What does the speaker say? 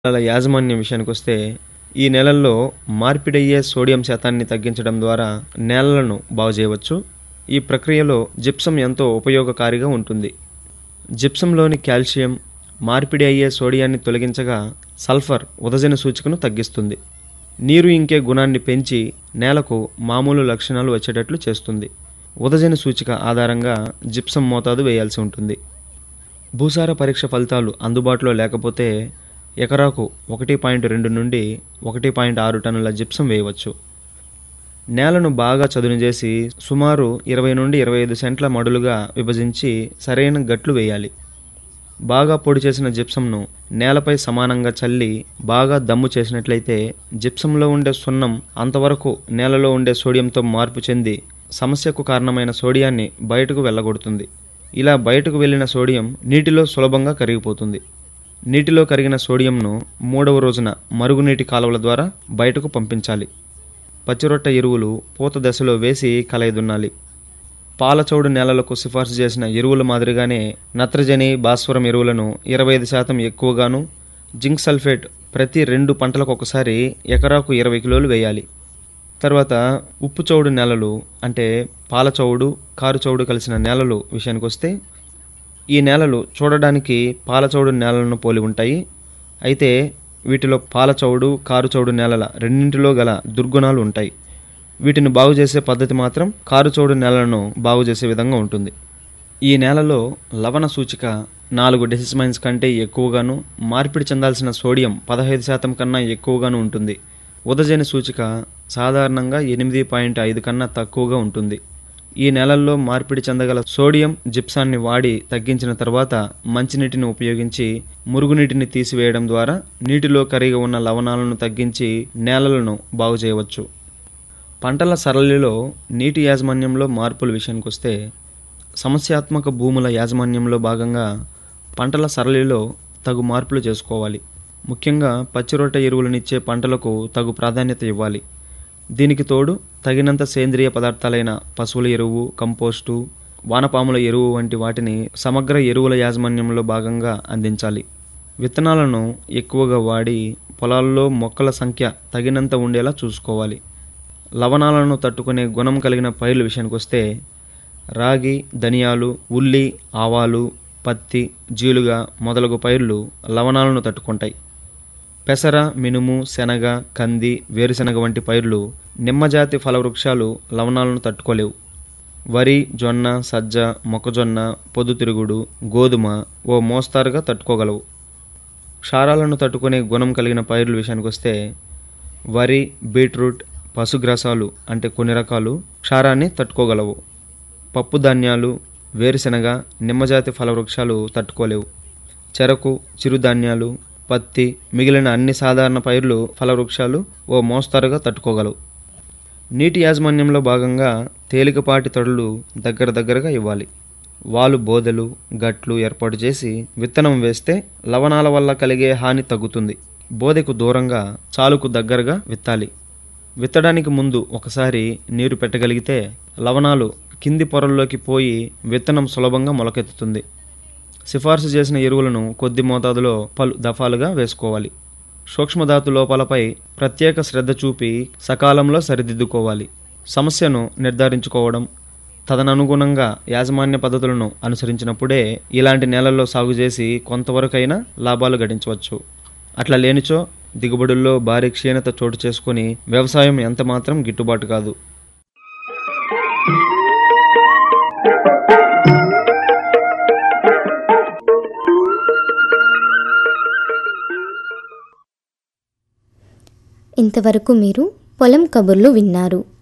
నేలల యాజమాన్యం విషయానికొస్తే ఈ నేలల్లో మార్పిడయ్యే సోడియం శాతాన్ని తగ్గించడం ద్వారా నేలలను బాగు చేయవచ్చు ఈ ప్రక్రియలో జిప్సం ఎంతో ఉపయోగకారిగా ఉంటుంది జిప్సంలోని కాల్షియం మార్పిడి అయ్యే సోడియాన్ని తొలగించగా సల్ఫర్ ఉదజన సూచికను తగ్గిస్తుంది నీరు ఇంకే గుణాన్ని పెంచి నేలకు మామూలు లక్షణాలు వచ్చేటట్లు చేస్తుంది ఉదజన సూచిక ఆధారంగా జిప్సం మోతాదు వేయాల్సి ఉంటుంది భూసార పరీక్ష ఫలితాలు అందుబాటులో లేకపోతే ఎకరాకు ఒకటి పాయింట్ రెండు నుండి ఒకటి పాయింట్ ఆరు టన్నుల జిప్సం వేయవచ్చు నేలను బాగా చదును చేసి సుమారు ఇరవై నుండి ఇరవై ఐదు సెంట్ల మడులుగా విభజించి సరైన గట్లు వేయాలి బాగా పొడి చేసిన జిప్సంను నేలపై సమానంగా చల్లి బాగా దమ్ము చేసినట్లయితే జిప్సంలో ఉండే సున్నం అంతవరకు నేలలో ఉండే సోడియంతో మార్పు చెంది సమస్యకు కారణమైన సోడియాన్ని బయటకు వెళ్ళగొడుతుంది ఇలా బయటకు వెళ్ళిన సోడియం నీటిలో సులభంగా కరిగిపోతుంది నీటిలో కరిగిన సోడియంను మూడవ రోజున మరుగునీటి కాలువల ద్వారా బయటకు పంపించాలి పచ్చిరొట్ట ఎరువులు పూత దశలో వేసి కలయిదున్నాలి పాలచౌడు నేలలకు సిఫార్సు చేసిన ఎరువుల మాదిరిగానే నత్రజని భాస్వరం ఎరువులను ఇరవై ఐదు శాతం ఎక్కువగాను జింక్ సల్ఫేట్ ప్రతి రెండు పంటలకు ఒకసారి ఎకరాకు ఇరవై కిలోలు వేయాలి తర్వాత ఉప్పు చౌడు నేలలు అంటే పాలచౌడు కారు చౌడు కలిసిన నేలలు విషయానికి వస్తే ఈ నేలలు చూడడానికి పాలచౌడు నేలలను పోలి ఉంటాయి అయితే వీటిలో పాలచౌడు కారుచౌడు నేలల రెండింటిలో గల దుర్గుణాలు ఉంటాయి వీటిని బాగు చేసే పద్ధతి మాత్రం కారుచౌడు నేలలను బాగు చేసే విధంగా ఉంటుంది ఈ నేలలో లవణ సూచిక నాలుగు డెసిమైన్స్ కంటే ఎక్కువగాను మార్పిడి చెందాల్సిన సోడియం పదహైదు శాతం కన్నా ఎక్కువగాను ఉంటుంది ఉదజని సూచిక సాధారణంగా ఎనిమిది పాయింట్ ఐదు కన్నా తక్కువగా ఉంటుంది ఈ నెలల్లో మార్పిడి చెందగల సోడియం జిప్సాన్ని వాడి తగ్గించిన తర్వాత మంచినీటిని ఉపయోగించి మురుగునీటిని తీసివేయడం ద్వారా నీటిలో కరిగి ఉన్న లవణాలను తగ్గించి నేలలను బాగు చేయవచ్చు పంటల సరళిలో నీటి యాజమాన్యంలో మార్పుల విషయానికి వస్తే సమస్యాత్మక భూముల యాజమాన్యంలో భాగంగా పంటల సరళిలో తగు మార్పులు చేసుకోవాలి ముఖ్యంగా పచ్చిరొట్ట ఎరువులనిచ్చే పంటలకు తగు ప్రాధాన్యత ఇవ్వాలి దీనికి తోడు తగినంత సేంద్రియ పదార్థాలైన పశువుల ఎరువు కంపోస్టు వానపాముల ఎరువు వంటి వాటిని సమగ్ర ఎరువుల యాజమాన్యంలో భాగంగా అందించాలి విత్తనాలను ఎక్కువగా వాడి పొలాల్లో మొక్కల సంఖ్య తగినంత ఉండేలా చూసుకోవాలి లవణాలను తట్టుకునే గుణం కలిగిన పైర్ల విషయానికి వస్తే రాగి ధనియాలు ఉల్లి ఆవాలు పత్తి జీలుగా మొదలగు పైర్లు లవణాలను తట్టుకుంటాయి పెసర మినుము శనగ కంది వేరుశనగ వంటి పైర్లు నిమ్మజాతి ఫలవృక్షాలు లవణాలను తట్టుకోలేవు వరి జొన్న సజ్జ మొక్కజొన్న పొద్దుతిరుగుడు గోధుమ ఓ మోస్తారుగా తట్టుకోగలవు క్షారాలను తట్టుకునే గుణం కలిగిన పైర్ల విషయానికి వస్తే వరి బీట్రూట్ పశుగ్రాసాలు అంటే కొన్ని రకాలు క్షారాన్ని తట్టుకోగలవు పప్పు ధాన్యాలు వేరుశెనగ నిమ్మజాతి ఫలవృక్షాలు తట్టుకోలేవు చెరకు చిరుధాన్యాలు పత్తి మిగిలిన అన్ని సాధారణ పైర్లు ఫలవృక్షాలు ఓ మోస్తారుగా తట్టుకోగలవు నీటి యాజమాన్యంలో భాగంగా తేలికపాటి తడులు దగ్గర దగ్గరగా ఇవ్వాలి వాలు బోదెలు గట్లు ఏర్పాటు చేసి విత్తనం వేస్తే లవణాల వల్ల కలిగే హాని తగ్గుతుంది బోదెకు దూరంగా చాలుకు దగ్గరగా విత్తాలి విత్తడానికి ముందు ఒకసారి నీరు పెట్టగలిగితే లవణాలు కింది పొరల్లోకి పోయి విత్తనం సులభంగా మొలకెత్తుతుంది సిఫార్సు చేసిన ఎరువులను కొద్ది మోతాదులో పలు దఫాలుగా వేసుకోవాలి సూక్ష్మధాతు లోపాలపై ప్రత్యేక శ్రద్ధ చూపి సకాలంలో సరిదిద్దుకోవాలి సమస్యను నిర్ధారించుకోవడం తదననుగుణంగా యాజమాన్య పద్ధతులను అనుసరించినప్పుడే ఇలాంటి నేలల్లో సాగు చేసి కొంతవరకైనా లాభాలు గడించవచ్చు అట్లా లేనిచో దిగుబడుల్లో భారీ క్షీణత చోటు చేసుకుని వ్యవసాయం ఎంతమాత్రం గిట్టుబాటు కాదు ఇంతవరకు మీరు పొలం కబుర్లు విన్నారు